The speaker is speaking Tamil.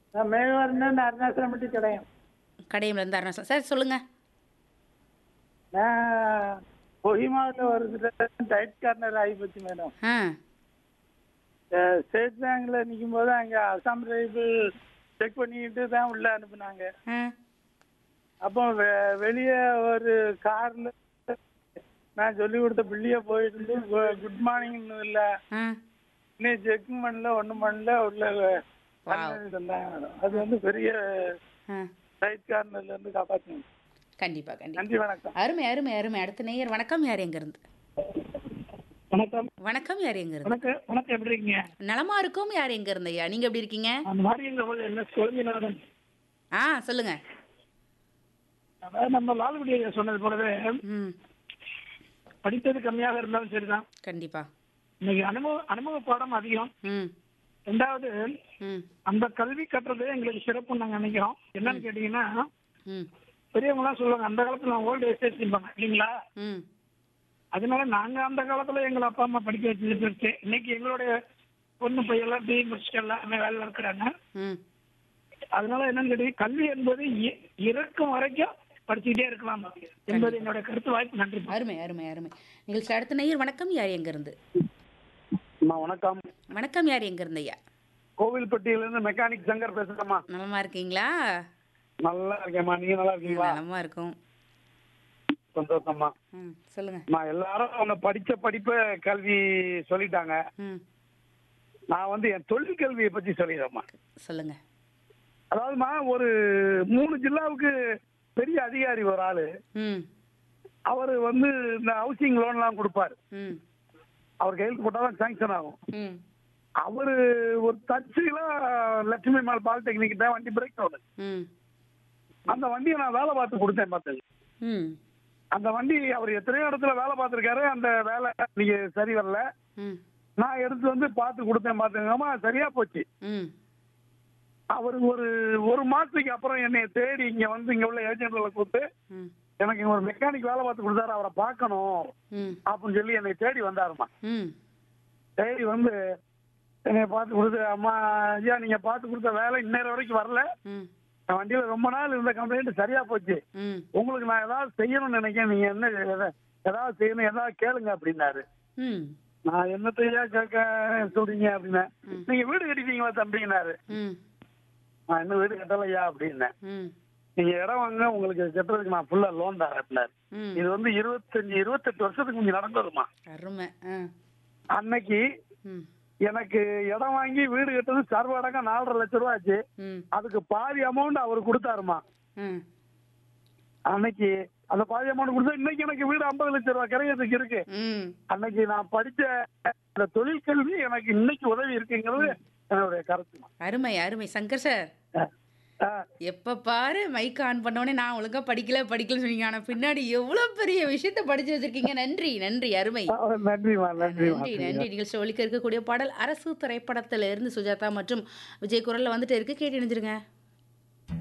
நான் மேகவர்ணன் அருணாச்சலம்பட்டி கிடையும் கடையம்ல இருந்து அருணாச்சலம் சார் சொல்லுங்க நான் கொஹிமாவில் ஒரு டயட் கார்னர் ஆகி போச்சு மேடம் ஆ ஸ்டேட் பேங்க்ல நிற்கும் போது அங்கே அசாம் ரைபிள் செக் பண்ணிக்கிட்டு தான் உள்ள அனுப்புனாங்க ஆ அப்போ வெ- வெளியே ஒரு கார்ல நான் சொல்லி கொடுத்த பிள்ளைய போயிட்டு இருந்து குட் மார்னிங் இல்ல ஆ இன்னும் செக்கும் பண்ணல ஒண்ணும் பண்ணல உள்ள பண்ணிட்டு இருந்தாங்க மேடம் அது வந்து பெரிய ஆ ரைட் கார்னர்ல இருந்து காப்பாத்துங்க கண்டிப்பா கண்டிப்பா நன்றி வணக்கம் அருமை அருமை அருமை அடுத்த நேயர் வணக்கம் யார் எங்க இருந்து வணக்கம் வணக்கம் யார் எங்க இருந்து வணக்கம் வணக்கம் எப்படி இருக்கீங்க நலமா இருக்கும் யார் எங்க இருந்து ஐயா நீங்க எப்படி இருக்கீங்க அந்த மாதிரி எங்க ஊர்ல என்ன சுவாமிநாதன் ஆ சொல்லுங்க அதாவது நம்ம லால்குடி ஐயா சொன்னது போலவே ம் படித்தது கம்மியாக இருந்தாலும் சரிதான் கண்டிப்பா இன்னைக்கு அனுபவ அனுபவ பாடம் அதிகம் ம் ரெண்டாவது ம் அந்த கல்வி கட்டுறது எங்களுக்கு சிறப்பு நாங்க நினைக்கிறோம் என்னன்னு கேட்டீங்கன்னா ம் பெரியவங்க எல்லாம் சொல்லுவாங்க அந்த காலத்துல ஓல்டு ஏஜ் இருப்பாங்க இல்லைங்களா ம் அதனால நாங்க அந்த காலத்துல எங்களை அப்பா அம்மா படிக்க வச்சது பெருசு இன்னைக்கு எங்களுடைய பொண்ணு பையெல்லாம் பிஇ முடிச்சுட்டு எல்லாமே வேலையில இருக்கிறாங்க ம் அதனால என்னன்னு கேட்டீங்க கல்வி என்பது இ- இறக்கும் வரைக்கும் படிச்சுக்கிட்டே இருக்கலாம் என்பது என்னோட கருத்து வாய்ப்பு நன்றி அருமை அருமை அருமை நிகழ்ச்சி அடுத்த நேயர் வணக்கம் யார் எங்க இருந்து அம்மா வணக்கம் வணக்கம் யார் எங்க இருந்து ஐயா கோவில்பட்டியில இருந்து மெக்கானிக் சங்கர் பேசுறேம்மா நலமா இருக்கீங்களா நல்லா இருக்கேம்மா நீங்க நல்லா இருக்கீங்களா நலமா இருக்கும் சந்தோஷம்மா ம் சொல்லுங்க அம்மா எல்லாரும் அவங்க படிச்ச படிப்ப கல்வி சொல்லிட்டாங்க ம் நான் வந்து என் தொழில் கல்வியை பத்தி சொல்லிடுறேம்மா சொல்லுங்க அதாவதுமா ஒரு மூணு ஜில்லாவுக்கு பெரிய அதிகாரி ஒரு ஆளு ம் அவர் வந்து இந்த ஹவுசிங் லோன்லாம் கொடுப்பாரு ம் அவர் கையெழுத்து போட்டாதான் சாங்ஷன் ஆகும் ம் அவரு ஒரு தச்சுல லட்சுமி மால் பாலிடெக்னிக் தான் வண்டி பிரேக் டவுன் ம் அந்த வண்டியை நான் வேலை பார்த்து கொடுத்தேன் பார்த்தேன் ம் அந்த வண்டி அவர் எத்தனையோ இடத்துல வேலை பார்த்துருக்காரு அந்த வேலை நீங்க சரி வரல ம் நான் எடுத்து வந்து பார்த்து கொடுத்தேன் பார்த்துங்கம்மா சரியா போச்சு ம் அவர் ஒரு ஒரு மாசத்துக்கு அப்புறம் என்னை தேடி இங்க வந்து இங்க உள்ள ஏஜென்ட்களை கூப்பிட்டு ம் எனக்கு இங்க ஒரு மெக்கானிக் வேலை பார்த்து கொடுத்தாரு அவரை பார்க்கணும் ம் அப்படின்னு சொல்லி என்னை தேடி வந்தாருமா ம் தேடி வந்து என்னை பார்த்து கொடுத்து அம்மா ஐயா நீங்க பார்த்து கொடுத்த வேலை இன்னேரம் வரைக்கும் வரல ம் என் வண்டியில ரொம்ப நாள் இருந்த கம்ப்ளைண்ட் சரியா போச்சு ம் உங்களுக்கு நான் ஏதாவது செய்யணும்னு நினைக்கிறேன் நீங்க என்ன எத- ஏதாவது செய்யணும் ஏதாவது கேளுங்க அப்படின்னாரு ம் நான் என்னத்தையா கேட்க சொல்றீங்க அப்படின்னேன் நீங்க வீடு கட்டிட்டீங்களா தம்பினாரு ம் நான் இன்னும் வீடு கட்டலையா அப்படின்னேன் ம் நீங்க இடம் வாங்க உங்களுக்கு கட்டுறதுக்கு நான் ஃபுல்லா லோன் தரேன் அப்படின்னாரு ம் இது வந்து இருபத்தஞ்சு இருபத்தெட்டு வருஷத்துக்கு முந்தி நடந்ததுமா அருமை ஆ அன்னைக்கு ம் எனக்கு இடம் வாங்கி வீடு கட்டுறது சர்வ அடக்கம் நாலரை லட்சம் ரூபா ஆச்சு ம் அதுக்கு பாதி அமௌண்ட் அவர் கொடுத்தாருமா ம் அன்னைக்கு அந்த பாதி அமௌண்ட் கொடுத்தா இன்னைக்கு எனக்கு வீடு ஐம்பது லட்சம் ரூபா கிடைக்கிறதுக்கு இருக்கு ம் அன்னைக்கு நான் படிச்ச அந்த தொழில் கல்வி எனக்கு இன்னைக்கு உதவி இருக்குங்கிறது என்னுடைய கருத்து அருமை அருமை சங்கர் சார் எப்ப பாரு மைக் ஆன் பண்ணோடனே நான் ஒழுங்கா படிக்கல படிக்கல சொன்னீங்க ஆனா பின்னாடி எவ்வளவு பெரிய விஷயத்த படிச்சு வச்சிருக்கீங்க நன்றி நன்றி அருமை நன்றிமா நன்றிமா நன்றி நன்றி நிகழ்ச்சி ஒழிக்க இருக்கக்கூடிய பாடல் அரசு திரைப்படத்துல இருந்து சுஜாதா மற்றும் விஜய் குரல்ல வந்துட்டு இருக்கு கேட்டு இணைஞ்சிருங்க